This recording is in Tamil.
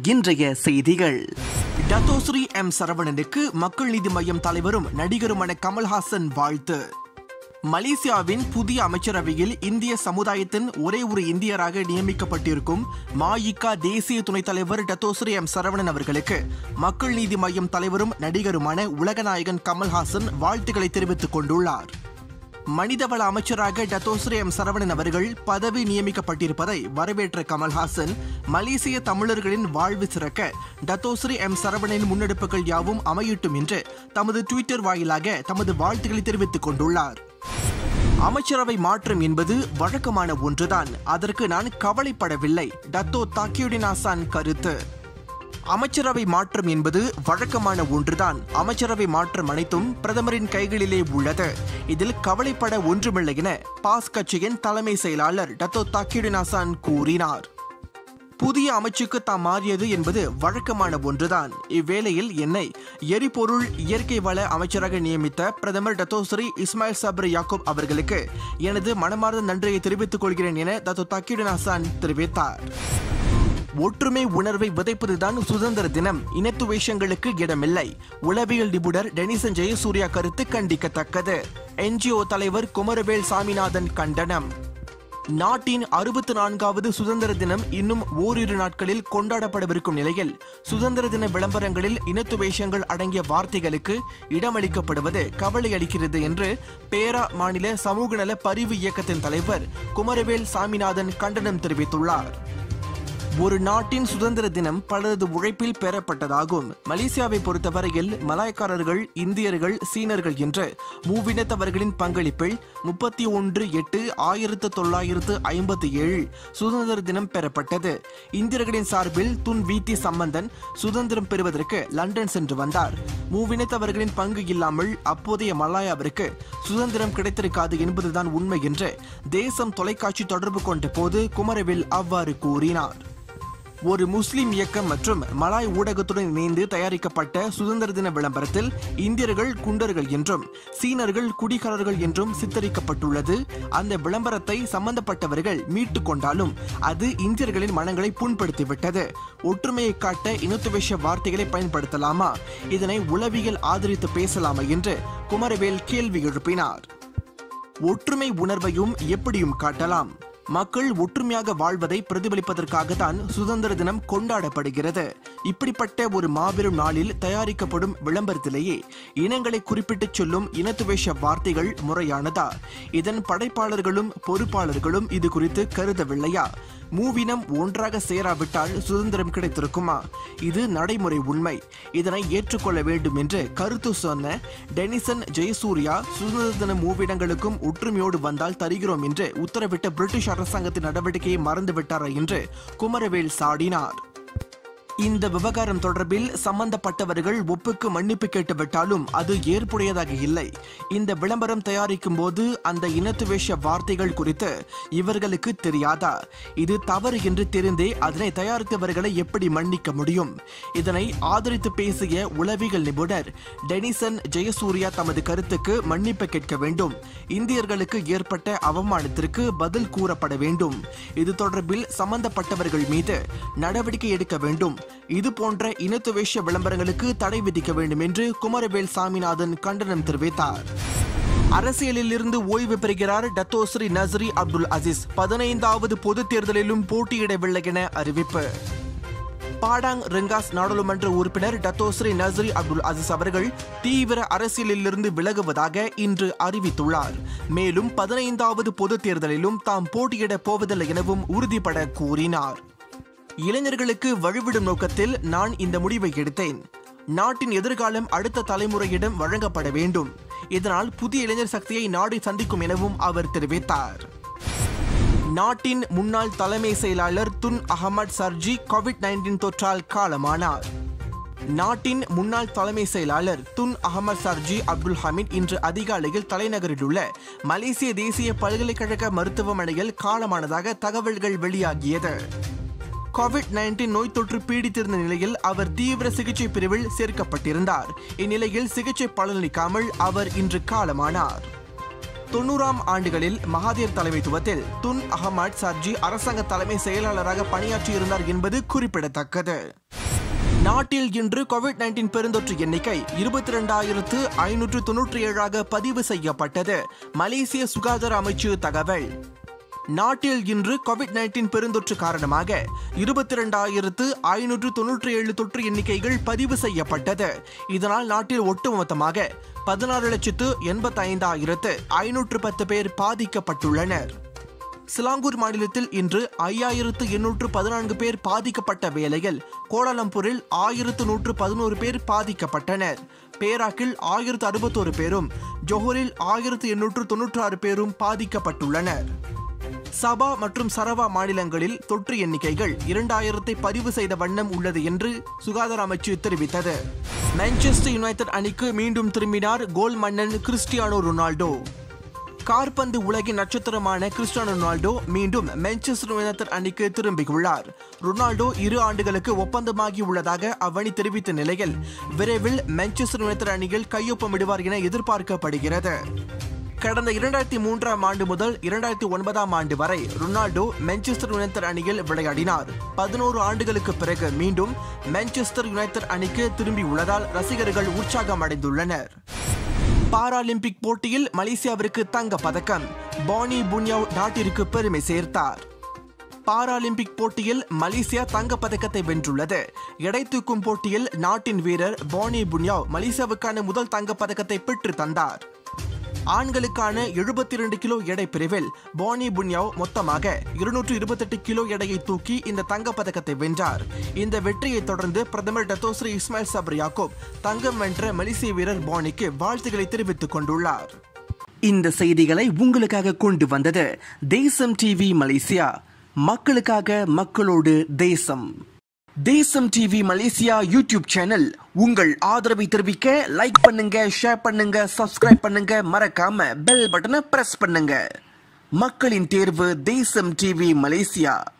இன்றைய செய்திகள் டத்தோஸ்ரீ எம் சரவணனுக்கு மக்கள் நீதி மய்யம் தலைவரும் நடிகருமான கமல்ஹாசன் வாழ்த்து மலேசியாவின் புதிய அமைச்சரவையில் இந்திய சமுதாயத்தின் ஒரே ஒரு இந்தியராக நியமிக்கப்பட்டிருக்கும் மாயிகா தேசிய துணைத் தலைவர் டத்தோஸ்ரீ எம் சரவணன் அவர்களுக்கு மக்கள் நீதி மய்யம் தலைவரும் நடிகருமான உலகநாயகன் கமல்ஹாசன் வாழ்த்துக்களை தெரிவித்துக் கொண்டுள்ளார் மனிதவள அமைச்சராக டத்தோஸ்ரீ எம் சரவணன் அவர்கள் பதவி நியமிக்கப்பட்டிருப்பதை வரவேற்ற கமல்ஹாசன் மலேசிய தமிழர்களின் வாழ்வு சிறக்க டத்தோஸ்ரீ எம் சரவணனின் முன்னெடுப்புகள் யாவும் அமையட்டும் என்று தமது ட்விட்டர் வாயிலாக தமது வாழ்த்துக்களை தெரிவித்துக் கொண்டுள்ளார் அமைச்சரவை மாற்றம் என்பது வழக்கமான ஒன்றுதான் அதற்கு நான் கவலைப்படவில்லை டத்தோ தாக்கியுடினாசான் கருத்து அமைச்சரவை மாற்றம் என்பது வழக்கமான ஒன்றுதான் அமைச்சரவை மாற்றம் அனைத்தும் பிரதமரின் கைகளிலே உள்ளது இதில் கவலைப்பட ஒன்றுமில்லை என பாஸ் கட்சியின் தலைமை செயலாளர் டத்தோ தாக்கியுடினாசான் கூறினார் புதிய அமைச்சுக்கு தாம் மாறியது என்பது வழக்கமான ஒன்றுதான் இவ்வேளையில் என்னை எரிபொருள் இயற்கை வள அமைச்சராக நியமித்த பிரதமர் டத்தோஸ்ரீ இஸ்மாயில் சப்ரி யாக்கூப் அவர்களுக்கு எனது மனமார்ந்த நன்றியை தெரிவித்துக் கொள்கிறேன் என டத்தோ தக்கீடன் ஹசான் தெரிவித்தார் ஒற்றுமை உணர்வை விதைப்பதுதான் சுதந்திர தினம் இனத்துவேஷங்களுக்கு இடமில்லை உளவியல் நிபுணர் டெனிசன் ஜெயசூர்யா கருத்து கண்டிக்கத்தக்கது என்ஜிஓ தலைவர் குமரவேல் சாமிநாதன் கண்டனம் நாட்டின் அறுபத்தி நான்காவது சுதந்திர தினம் இன்னும் ஓரிரு நாட்களில் கொண்டாடப்படவிருக்கும் நிலையில் சுதந்திர தின விளம்பரங்களில் இனத்துவேஷங்கள் அடங்கிய வார்த்தைகளுக்கு இடமளிக்கப்படுவது கவலை அளிக்கிறது என்று பேரா மாநில சமூக நல பரிவு இயக்கத்தின் தலைவர் குமரவேல் சாமிநாதன் கண்டனம் தெரிவித்துள்ளார் ஒரு நாட்டின் சுதந்திர தினம் பலரது உழைப்பில் பெறப்பட்டதாகும் மலேசியாவை பொறுத்தவரையில் மலாய்க்காரர்கள் இந்தியர்கள் சீனர்கள் என்று மூவினத்தவர்களின் பங்களிப்பில் முப்பத்தி ஒன்று எட்டு ஆயிரத்து தொள்ளாயிரத்து ஐம்பத்தி ஏழு சுதந்திர தினம் பெறப்பட்டது இந்தியர்களின் சார்பில் துன் வீத்தி சம்பந்தன் சுதந்திரம் பெறுவதற்கு லண்டன் சென்று வந்தார் மூவினத்தவர்களின் பங்கு இல்லாமல் அப்போதைய மலாயாவிற்கு சுதந்திரம் கிடைத்திருக்காது என்பதுதான் உண்மை என்று தேசம் தொலைக்காட்சி தொடர்பு கொண்ட போது குமரவேல் அவ்வாறு கூறினார் ஒரு முஸ்லிம் இயக்கம் மற்றும் மலாய் ஊடகத்துடன் இணைந்து தயாரிக்கப்பட்ட சுதந்திர தின விளம்பரத்தில் இந்தியர்கள் குண்டர்கள் என்றும் சீனர்கள் குடிகாரர்கள் என்றும் சித்தரிக்கப்பட்டுள்ளது அந்த விளம்பரத்தை சம்பந்தப்பட்டவர்கள் மீட்டு கொண்டாலும் அது இந்தியர்களின் மனங்களை புண்படுத்திவிட்டது ஒற்றுமையை காட்ட இனத்துவேஷ வார்த்தைகளை பயன்படுத்தலாமா இதனை உளவியல் ஆதரித்து பேசலாமா என்று குமரவேல் கேள்வி எழுப்பினார் ஒற்றுமை உணர்வையும் எப்படியும் காட்டலாம் மக்கள் ஒற்றுமையாக வாழ்வதை பிரதிபலிப்பதற்காக தான் சுதந்திர தினம் கொண்டாடப்படுகிறது இப்படிப்பட்ட ஒரு மாபெரும் நாளில் தயாரிக்கப்படும் விளம்பரத்திலேயே இனங்களை குறிப்பிட்டு சொல்லும் இனத்துவேஷ வார்த்தைகள் முறையானதா இதன் படைப்பாளர்களும் பொறுப்பாளர்களும் இது குறித்து கருதவில்லையா மூவினம் ஒன்றாக சேராவிட்டால் சுதந்திரம் கிடைத்திருக்குமா இது நடைமுறை உண்மை இதனை ஏற்றுக்கொள்ள வேண்டும் என்று கருத்து சொன்ன டெனிசன் ஜெயசூர்யா சுதந்திர தின மூவிடங்களுக்கும் ஒற்றுமையோடு வந்தால் தருகிறோம் என்று உத்தரவிட்ட பிரிட்டிஷ் அரசாங்கத்தின் நடவடிக்கையை மறந்துவிட்டாரா என்று குமரவேல் சாடினார் இந்த விவகாரம் தொடர்பில் சம்பந்தப்பட்டவர்கள் ஒப்புக்கு மன்னிப்பு கேட்டுவிட்டாலும் அது ஏற்புடையதாக இல்லை இந்த விளம்பரம் தயாரிக்கும் போது அந்த இனத்துவேஷ வார்த்தைகள் குறித்து இவர்களுக்கு தெரியாதா இது தவறு என்று தெரிந்தே அதனை தயாரித்தவர்களை எப்படி மன்னிக்க முடியும் இதனை ஆதரித்து பேசிய உளவியல் நிபுணர் டெனிசன் ஜெயசூர்யா தமது கருத்துக்கு மன்னிப்பு கேட்க வேண்டும் இந்தியர்களுக்கு ஏற்பட்ட அவமானத்திற்கு பதில் கூறப்பட வேண்டும் இது தொடர்பில் சம்பந்தப்பட்டவர்கள் மீது நடவடிக்கை எடுக்க வேண்டும் இது போன்ற இனத்துவேஷ விளம்பரங்களுக்கு தடை விதிக்க வேண்டும் என்று குமரவேல் சாமிநாதன் கண்டனம் தெரிவித்தார் அரசியலில் இருந்து ஓய்வு பெறுகிறார் டத்தோஸ்ரீ நஸ்ரி அப்துல் அசீஸ் பதினைந்தாவது பொதுத் தேர்தலிலும் போட்டியிடவில்லை என அறிவிப்பு பாடாங் ரெங்காஸ் நாடாளுமன்ற உறுப்பினர் டத்தோஸ்ரீ நஸ்ரி அப்துல் அசீஸ் அவர்கள் தீவிர அரசியலிலிருந்து விலகுவதாக இன்று அறிவித்துள்ளார் மேலும் பதினைந்தாவது பொதுத் தேர்தலிலும் தாம் போட்டியிடப் போவதில்லை எனவும் உறுதிபட கூறினார் இளைஞர்களுக்கு வழிவிடும் நோக்கத்தில் நான் இந்த முடிவை எடுத்தேன் நாட்டின் எதிர்காலம் அடுத்த தலைமுறையிடம் வழங்கப்பட வேண்டும் இதனால் புதிய இளைஞர் சக்தியை நாடு சந்திக்கும் எனவும் அவர் தெரிவித்தார் நாட்டின் முன்னாள் தலைமை செயலாளர் Tun Ahmad Sarji COVID nineteen தொற்றால் காலமானார் நாட்டின் முன்னாள் தலைமை செயலாளர் Tun Ahmad Sarji Abdul Hamid இன்று அதிகாலையில் தலைநகரில் உள்ள மலேசிய தேசிய பல்கலைக்கழக மருத்துவமனையில் காலமானதாக தகவல்கள் வெளியாகியது கோவிட் நைன்டீன் நோய் தொற்று பீடித்திருந்த நிலையில் அவர் தீவிர சிகிச்சை பிரிவில் சேர்க்கப்பட்டிருந்தார் இந்நிலையில் சிகிச்சை பலனளிக்காமல் அவர் இன்று காலமானார் தொண்ணூறாம் ஆண்டுகளில் மகாதீர் தலைமைத்துவத்தில் துன் அகமட் சர்ஜி அரசாங்க தலைமை செயலாளராக பணியாற்றியிருந்தார் என்பது குறிப்பிடத்தக்கது நாட்டில் இன்று கோவிட் நைன்டீன் பெருந்தொற்று எண்ணிக்கை இருபத்தி இரண்டாயிரத்து ஐநூற்று தொன்னூற்றி ஏழாக பதிவு செய்யப்பட்டது மலேசிய சுகாதார அமைச்சு தகவல் நாட்டில் இன்று கோவிட் நைன்டீன் பெருந்தொற்று காரணமாக இருபத்தி இரண்டாயிரத்து ஐநூற்று தொன்னூற்றி ஏழு தொற்று எண்ணிக்கைகள் பதிவு செய்யப்பட்டது இதனால் நாட்டில் ஒட்டுமொத்தமாக பதினாறு லட்சத்து எண்பத்தி ஐந்தாயிரத்து ஐநூற்று பத்து பேர் பாதிக்கப்பட்டுள்ளனர் சிலாங்கூர் மாநிலத்தில் இன்று ஐயாயிரத்து எண்ணூற்று பதினான்கு பேர் பாதிக்கப்பட்ட வேளையில் கோலாலம்பூரில் ஆயிரத்து நூற்று பதினோரு பேர் பாதிக்கப்பட்டனர் பேராக்கில் ஆயிரத்து அறுபத்தோரு பேரும் ஜொஹூரில் ஆயிரத்து எண்ணூற்று தொன்னூற்று ஆறு பேரும் பாதிக்கப்பட்டுள்ளனர் சபா மற்றும் சரவா மாநிலங்களில் தொற்று எண்ணிக்கைகள் இரண்டாயிரத்தை பதிவு செய்த வண்ணம் உள்ளது என்று சுகாதார அமைச்சு தெரிவித்தது மான்செஸ்டர் யுனைடெட் அணிக்கு மீண்டும் திரும்பினார் கோல் மன்னன் கிறிஸ்டியானோ ரொனால்டோ கார்பந்து உலகின் நட்சத்திரமான கிறிஸ்டியானோ ரொனால்டோ மீண்டும் மான்செஸ்டர் யுனைடெட் அணிக்கு திரும்பியுள்ளார் ரொனால்டோ இரு ஆண்டுகளுக்கு ஒப்பந்தமாகி உள்ளதாக அவ்வணி தெரிவித்த நிலையில் விரைவில் மான்செஸ்டர் யுனைடெட் அணியில் கையொப்பமிடுவார் என எதிர்பார்க்கப்படுகிறது கடந்த இரண்டாயிரத்தி மூன்றாம் ஆண்டு முதல் இரண்டாயிரத்தி ஒன்பதாம் ஆண்டு வரை ரொனால்டோ மான்செஸ்டர் யுனைடெட் அணியில் விளையாடினார் பதினோரு ஆண்டுகளுக்கு பிறகு மீண்டும் மான்செஸ்டர் யுனைடெட் அணிக்கு திரும்பியுள்ளதால் ரசிகர்கள் உற்சாகம் அடைந்துள்ளனர் பாராலிம்பிக் போட்டியில் மலேசியாவிற்கு தங்க பதக்கம் பானி புன்யாவ் நாட்டிற்கு பெருமை சேர்த்தார் பாராலிம்பிக் போட்டியில் மலேசியா தங்க பதக்கத்தை வென்றுள்ளது எடை தூக்கும் போட்டியில் நாட்டின் வீரர் பானி புன்யாவ் மலேசியாவுக்கான முதல் தங்க பதக்கத்தை பெற்று தந்தார் ஆண்களுக்கான எழுபத்தி இரண்டு கிலோ எடை பிரிவில் பானி புன்யாவ் மொத்தமாக இருநூற்று இருபத்தெட்டு கிலோ எடையை தூக்கி இந்த தங்கப் பதக்கத்தை வென்றார் இந்த வெற்றியை தொடர்ந்து பிரதமர் டத்தோஸ்ரீ இஸ்மாயில் சப்ரி யாக்கூப் தங்கம் வென்ற மலேசிய வீரர் பானிக்கு வாழ்த்துக்களை தெரிவித்துக் கொண்டுள்ளார் இந்த செய்திகளை உங்களுக்காக கொண்டு வந்தது தேசம் டிவி மலேசியா மக்களுக்காக மக்களோடு தேசம் தேசம் டிவி மலேசியா யூடியூப் சேனல் உங்கள் ஆதரவை தெரிவிக்க லைக் பண்ணுங்க ஷேர் பண்ணுங்க சப்ஸ்கிரைப் பண்ணுங்க மறக்காம பெல் பட்டனை பிரஸ் பண்ணுங்க மக்களின் தேர்வு தேசம் டிவி மலேசியா